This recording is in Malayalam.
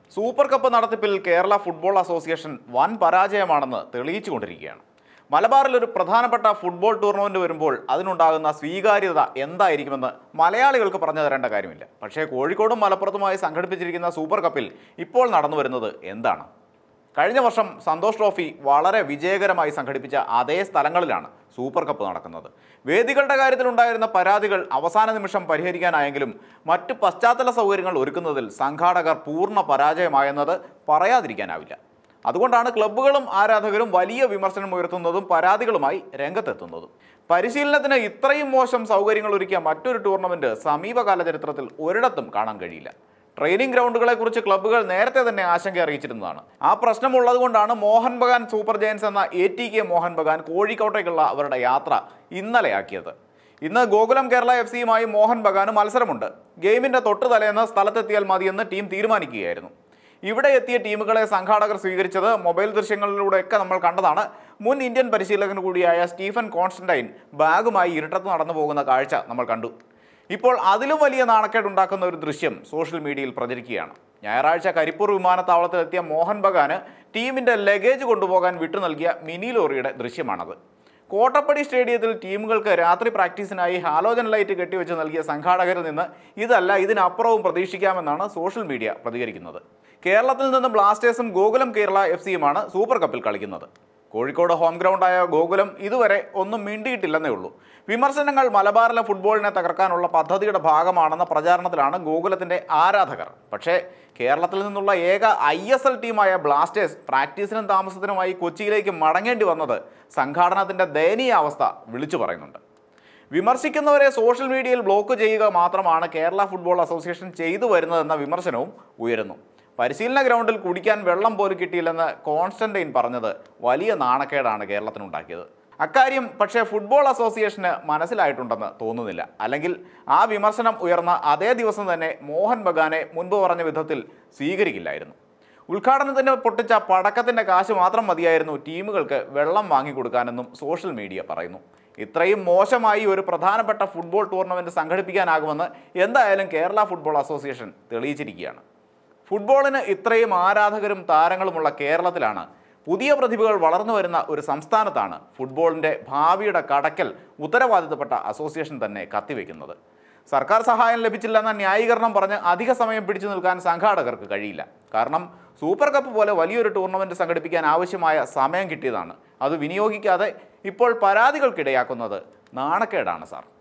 സൂപ്പർ കപ്പ് നടത്തിപ്പിൽ കേരള ഫുട്ബോൾ അസോസിയേഷൻ വൻ പരാജയമാണെന്ന് തെളിയിച്ചുകൊണ്ടിരിക്കുകയാണ് മലബാറിൽ ഒരു പ്രധാനപ്പെട്ട ഫുട്ബോൾ ടൂർണമെന്റ് വരുമ്പോൾ അതിനുണ്ടാകുന്ന സ്വീകാര്യത എന്തായിരിക്കുമെന്ന് മലയാളികൾക്ക് പറഞ്ഞു തരേണ്ട കാര്യമില്ല പക്ഷേ കോഴിക്കോടും മലപ്പുറത്തുമായി സംഘടിപ്പിച്ചിരിക്കുന്ന സൂപ്പർ കപ്പിൽ ഇപ്പോൾ നടന്നു വരുന്നത് എന്താണ് കഴിഞ്ഞ വർഷം സന്തോഷ് ട്രോഫി വളരെ വിജയകരമായി സംഘടിപ്പിച്ച അതേ സ്ഥലങ്ങളിലാണ് സൂപ്പർ കപ്പ് നടക്കുന്നത് വേദികളുടെ കാര്യത്തിലുണ്ടായിരുന്ന പരാതികൾ അവസാന നിമിഷം പരിഹരിക്കാനായെങ്കിലും മറ്റ് പശ്ചാത്തല സൗകര്യങ്ങൾ ഒരുക്കുന്നതിൽ സംഘാടകർ പൂർണ്ണ പരാജയമായെന്നത് പറയാതിരിക്കാനാവില്ല അതുകൊണ്ടാണ് ക്ലബ്ബുകളും ആരാധകരും വലിയ വിമർശനം ഉയർത്തുന്നതും പരാതികളുമായി രംഗത്തെത്തുന്നതും പരിശീലനത്തിന് ഇത്രയും മോശം സൗകര്യങ്ങൾ ഒരുക്കിയ മറ്റൊരു ടൂർണമെന്റ് സമീപകാല ചരിത്രത്തിൽ ഒരിടത്തും കാണാൻ കഴിയില്ല ട്രെയിനിങ് ഗ്രൗണ്ടുകളെ കുറിച്ച് ക്ലബ്ബുകൾ നേരത്തെ തന്നെ ആശങ്ക അറിയിച്ചിരുന്നതാണ് ആ പ്രശ്നമുള്ളത് കൊണ്ടാണ് മോഹൻ ബഗാൻ സൂപ്പർ ജയൻസ് എന്ന A T K Mohun Bagan കോഴിക്കോട്ടേക്കുള്ള അവരുടെ യാത്ര ഇന്നലെയാക്കിയത് ഇന്ന് ഗോകുലം കേരള എഫ് സിയുമായി മോഹൻ ബഗാന് മത്സരമുണ്ട് ഗെയിമിന്റെ തൊട്ടു തലേന്ന് സ്ഥലത്തെത്തിയാൽ മതിയെന്ന് ടീം തീരുമാനിക്കുകയായിരുന്നു ഇവിടെ എത്തിയ ടീമുകളെ സംഘാടകർ സ്വീകരിച്ചത് മൊബൈൽ ദൃശ്യങ്ങളിലൂടെയൊക്കെ നമ്മൾ കണ്ടതാണ് മുൻ ഇന്ത്യൻ പരിശീലകൻ കൂടിയായ സ്റ്റീഫൻ കോൺസ്റ്റന്റൈൻ ബാഗുമായി ഇരുട്ടത്ത് നടന്നു പോകുന്ന കാഴ്ച നമ്മൾ കണ്ടു ഇപ്പോൾ അതിലും വലിയ നാണക്കേടുണ്ടാക്കുന്ന ഒരു ദൃശ്യം സോഷ്യൽ മീഡിയയിൽ പ്രചരിക്കുകയാണ് ഞായറാഴ്ച കരിപ്പൂർ വിമാനത്താവളത്തിലെത്തിയ മോഹൻ ബഗാന് ടീമിന്റെ ലഗേജ് കൊണ്ടുപോകാൻ വിട്ടു നൽകിയ മിനി ലോറിയുടെ ദൃശ്യമാണത് കോട്ടപ്പടി സ്റ്റേഡിയത്തിൽ ടീമുകൾക്ക് രാത്രി പ്രാക്ടീസിനായി ഹാലോജൻ ലൈറ്റ് കെട്ടിവെച്ച് നൽകിയ സംഘാടകരിൽ നിന്ന് ഇതല്ല ഇതിനപ്പുറവും പ്രതീക്ഷിക്കാമെന്നാണ് സോഷ്യൽ മീഡിയ പ്രതികരിക്കുന്നത് കേരളത്തിൽ നിന്ന് ബ്ലാസ്റ്റേഴ്സും ഗോകുലം കേരള എഫ് സിയുമാണ് സൂപ്പർ കപ്പിൽ കളിക്കുന്നത് കോഴിക്കോട് ഹോം ഗ്രൗണ്ടായ ഗോകുലം ഇതുവരെ ഒന്നും മിണ്ടിയിട്ടില്ലെന്നേ ഉള്ളൂ വിമർശനങ്ങൾ മലബാറിലെ ഫുട്ബോളിനെ തകർക്കാനുള്ള പദ്ധതിയുടെ ഭാഗമാണെന്ന പ്രചാരണത്തിലാണ് ഗോകുലത്തിന്റെ ആരാധകർ പക്ഷേ കേരളത്തിൽ നിന്നുള്ള ഏക ഐ എസ് എൽ ടീമായ ബ്ലാസ്റ്റേഴ്സ് പ്രാക്ടീസിനും താമസത്തിനുമായി കൊച്ചിയിലേക്ക് മടങ്ങേണ്ടി വന്നത് സംഘാടനത്തിന്റെ ദയനീയ അവസ്ഥ വിളിച്ചു പറയുന്നുണ്ട് വിമർശിക്കുന്നവരെ സോഷ്യൽ മീഡിയയിൽ ബ്ലോക്ക് ചെയ്യുക മാത്രമാണ് കേരള ഫുട്ബോൾ അസോസിയേഷൻ ചെയ്തു വരുന്നതെന്ന വിമർശനവും ഉയരുന്നു പരിശീലന ഗ്രൗണ്ടിൽ കുടിക്കാൻ വെള്ളം പോലും കിട്ടിയില്ലെന്ന് കോൺസ്റ്റന്റൈൻ പറഞ്ഞത് വലിയ നാണക്കേടാണ് കേരളത്തിനുണ്ടാക്കിയത് അക്കാര്യം പക്ഷേ ഫുട്ബോൾ അസോസിയേഷന് മനസ്സിലായിട്ടുണ്ടെന്ന് തോന്നുന്നില്ല അല്ലെങ്കിൽ ആ വിമർശനം ഉയർന്ന അതേ ദിവസം തന്നെ മോഹൻ ബഗാനെ മുൻപ് പറഞ്ഞ വിധത്തിൽ സ്വീകരിക്കില്ലായിരുന്നു ഉദ്ഘാടനത്തിന് പൊട്ടിച്ച പടക്കത്തിന്റെ കാശ് മാത്രം മതിയായിരുന്നു ടീമുകൾക്ക് വെള്ളം വാങ്ങിക്കൊടുക്കാനെന്നും സോഷ്യൽ മീഡിയ പറയുന്നു ഇത്രയും മോശമായി ഒരു പ്രധാനപ്പെട്ട ഫുട്ബോൾ ടൂർണമെന്റ് സംഘടിപ്പിക്കാനാകുമെന്ന് എന്തായാലും കേരള ഫുട്ബോൾ അസോസിയേഷൻ തെളിയിച്ചിരിക്കുകയാണ് ഫുട്ബോളിന് ഇത്രയും ആരാധകരും താരങ്ങളുമുള്ള കേരളത്തിലാണ് പുതിയ പ്രതിഭകൾ വളർന്നു വരുന്ന ഒരു സംസ്ഥാനത്താണ് ഫുട്ബോളിൻ്റെ ഭാവിയുടെ കടക്കൽ ഉത്തരവാദിത്തപ്പെട്ട അസോസിയേഷൻ തന്നെ കത്തിവെക്കുന്നത് സർക്കാർ സഹായം ലഭിച്ചില്ലെന്ന ന്യായീകരണം പറഞ്ഞ് അധിക സമയം പിടിച്ചു നിൽക്കാൻ സംഘാടകർക്ക് കഴിയില്ല കാരണം സൂപ്പർ കപ്പ് പോലെ വലിയൊരു ടൂർണമെൻറ്റ് സംഘടിപ്പിക്കാൻ ആവശ്യമായ സമയം കിട്ടിയതാണ് അത് വിനിയോഗിക്കാതെ ഇപ്പോൾ പരാതികൾക്കിടയാക്കുന്നത് നാണക്കേടാണ് സാർ